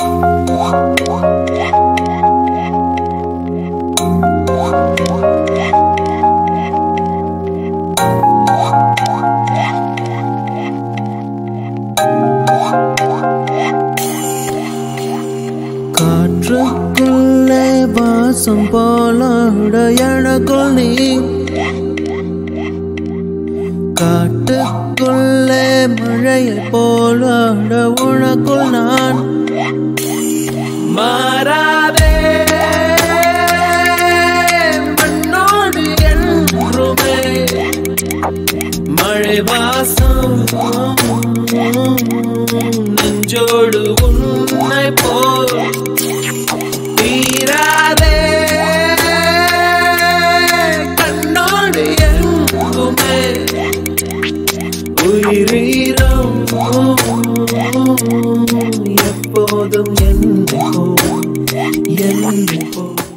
காற்றுக்குள்ளே வாசம் போலாட எனக்குள் நீ காட்டுக்குள்ளே மழையை போலாட உனக்குள் நான் மாறாதே மண்ணோடு என்றுமே மழை வாசம் நெஞ்சோடு உன்னை போல் தீராதே கண்ணோடு எங்குமே உயிரீரம் எப்போதும் என்னை போ என்னை போ